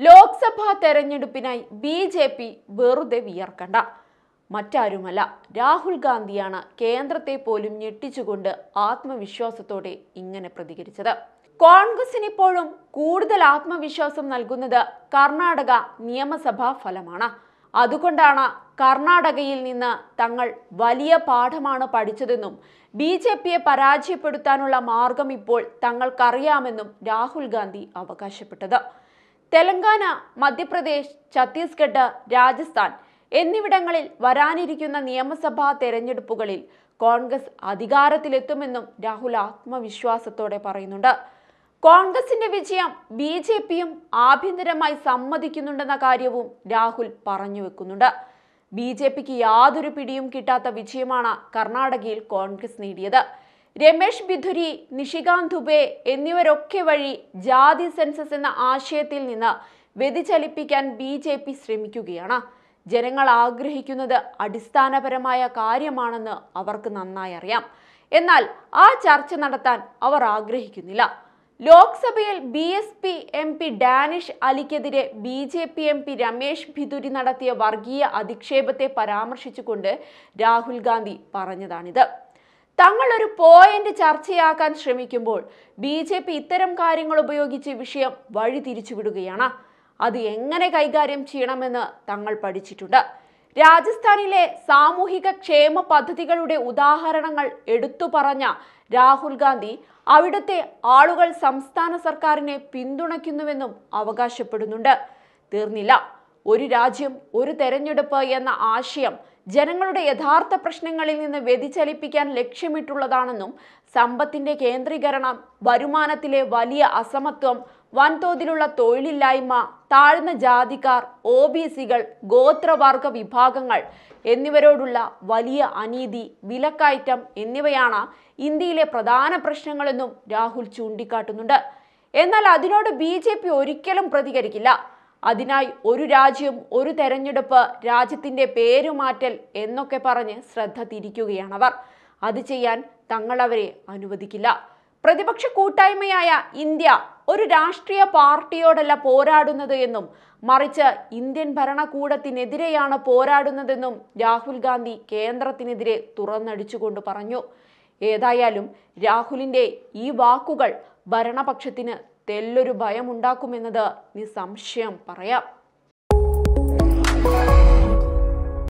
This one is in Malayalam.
ലോക്സഭാ തെരഞ്ഞെടുപ്പിനായി ബി ജെ പി വെറുതെ വിയർക്കണ്ട മറ്റാരുമല്ല രാഹുൽ ഗാന്ധിയാണ് കേന്ദ്രത്തെ പോലും ഞെട്ടിച്ചുകൊണ്ട് ആത്മവിശ്വാസത്തോടെ ഇങ്ങനെ പ്രതികരിച്ചത് കോൺഗ്രസിന് ഇപ്പോഴും കൂടുതൽ ആത്മവിശ്വാസം നൽകുന്നത് കർണാടക നിയമസഭാ ഫലമാണ് അതുകൊണ്ടാണ് കർണാടകയിൽ നിന്ന് തങ്ങൾ വലിയ പാഠമാണ് പഠിച്ചതെന്നും ബി ജെ പിയെ പരാജയപ്പെടുത്താനുള്ള മാർഗം ഇപ്പോൾ തങ്ങൾക്കറിയാമെന്നും രാഹുൽ ഗാന്ധി അവകാശപ്പെട്ടത് തെലങ്കാന മധ്യപ്രദേശ് ഛത്തീസ്ഗഡ് രാജസ്ഥാൻ എന്നിവിടങ്ങളിൽ വരാനിരിക്കുന്ന നിയമസഭാ തെരഞ്ഞെടുപ്പുകളിൽ കോൺഗ്രസ് അധികാരത്തിലെത്തുമെന്നും രാഹുൽ ആത്മവിശ്വാസത്തോടെ പറയുന്നുണ്ട് കോൺഗ്രസിന്റെ വിജയം ബി ജെ പിയും ആഭ്യന്തരമായി സമ്മതിക്കുന്നുണ്ടെന്ന കാര്യവും രാഹുൽ പറഞ്ഞു വെക്കുന്നുണ്ട് ബി ജെ പിക്ക് യാതൊരു പിടിയും കിട്ടാത്ത വിജയമാണ് കർണാടകയിൽ കോൺഗ്രസ് നേടിയത് രമേശ് ബിധുരി നിഷികാന്ത് ദുബെ എന്നിവരൊക്കെ വഴി ജാതി സെൻസസ് എന്ന ആശയത്തിൽ നിന്ന് വ്യതിചലിപ്പിക്കാൻ ബി ജെ പി ശ്രമിക്കുകയാണ് ജനങ്ങൾ ആഗ്രഹിക്കുന്നത് അടിസ്ഥാനപരമായ കാര്യമാണെന്ന് അവർക്ക് നന്നായി അറിയാം എന്നാൽ ആ ചർച്ച നടത്താൻ അവർ ആഗ്രഹിക്കുന്നില്ല ലോക്സഭയിൽ B S P M P Danish അലിക്കെതിരെ B J P M P Ramesh Bidhuri നടത്തിയ വർഗീയ അധിക്ഷേപത്തെ പരാമർശിച്ചുകൊണ്ട് രാഹുൽ ഗാന്ധി പറഞ്ഞതാണിത് തങ്ങൾ ഒരു പോയിന്റ് ചർച്ചയാക്കാൻ ശ്രമിക്കുമ്പോൾ ബി ജെ പി ഇത്തരം കാര്യങ്ങൾ ഉപയോഗിച്ച് വിഷയം വഴിതിരിച്ചുവിടുകയാണ് അത് എങ്ങനെ കൈകാര്യം ചെയ്യണമെന്ന് തങ്ങൾ പഠിച്ചിട്ടുണ്ട് രാജസ്ഥാനിലെ സാമൂഹിക ക്ഷേമ പദ്ധതികളുടെ ഉദാഹരണങ്ങൾ എടുത്തു പറഞ്ഞ രാഹുൽ ഗാന്ധി അവിടുത്തെ ആളുകൾ സംസ്ഥാന സർക്കാരിനെ പിന്തുണയ്ക്കുന്നുവെന്നും അവകാശപ്പെടുന്നുണ്ട് തീർന്നില്ല ഒരു രാജ്യം ഒരു തെരഞ്ഞെടുപ്പ് എന്ന ആശയം ജനങ്ങളുടെ യഥാർത്ഥ പ്രശ്നങ്ങളിൽ നിന്ന് വ്യതിചലിപ്പിക്കാൻ ലക്ഷ്യമിട്ടുള്ളതാണെന്നും സമ്പത്തിന്റെ കേന്ദ്രീകരണം വരുമാനത്തിലെ വലിയ അസമത്വം വൻതോതിലുള്ള തൊഴിലില്ലായ്മ താഴ്ന്ന ജാതിക്കാർ ഒ ബി സികൾ ഗോത്രവർഗ വിഭാഗങ്ങൾ എന്നിവരോടുള്ള വലിയ അനീതി വിലക്കയറ്റം എന്നിവയാണ് ഇന്ത്യയിലെ പ്രധാന പ്രശ്നങ്ങളെന്നും രാഹുൽ ചൂണ്ടിക്കാട്ടുന്നുണ്ട് എന്നാൽ അതിനോട് ബി ജെ പി ഒരിക്കലും പ്രതികരിക്കില്ല അതിനായി ഒരു രാജ്യം ഒരു തെരഞ്ഞെടുപ്പ് രാജ്യത്തിന്റെ പേരുമാറ്റൽ എന്നൊക്കെ പറഞ്ഞ് ശ്രദ്ധ തിരിക്കുകയാണവർ അത് ചെയ്യാൻ തങ്ങൾ അവരെ അനുവദിക്കില്ല പ്രതിപക്ഷ കൂട്ടായ്മയായ ഇന്ത്യ ഒരു രാഷ്ട്രീയ പാർട്ടിയോടല്ല പോരാടുന്നത് എന്നും മറിച്ച് ഇന്ത്യൻ ഭരണകൂടത്തിനെതിരെയാണ് പോരാടുന്നതെന്നും രാഹുൽ ഗാന്ധി കേന്ദ്രത്തിനെതിരെ തുറന്നടിച്ചുകൊണ്ട് പറഞ്ഞു ഏതായാലും രാഹുലിന്റെ ഈ വാക്കുകൾ ഭരണപക്ഷത്തിന് തെല്ലൊരു ഭയമുണ്ടാക്കുമെന്നത് നിസ്സംശയം പറയാം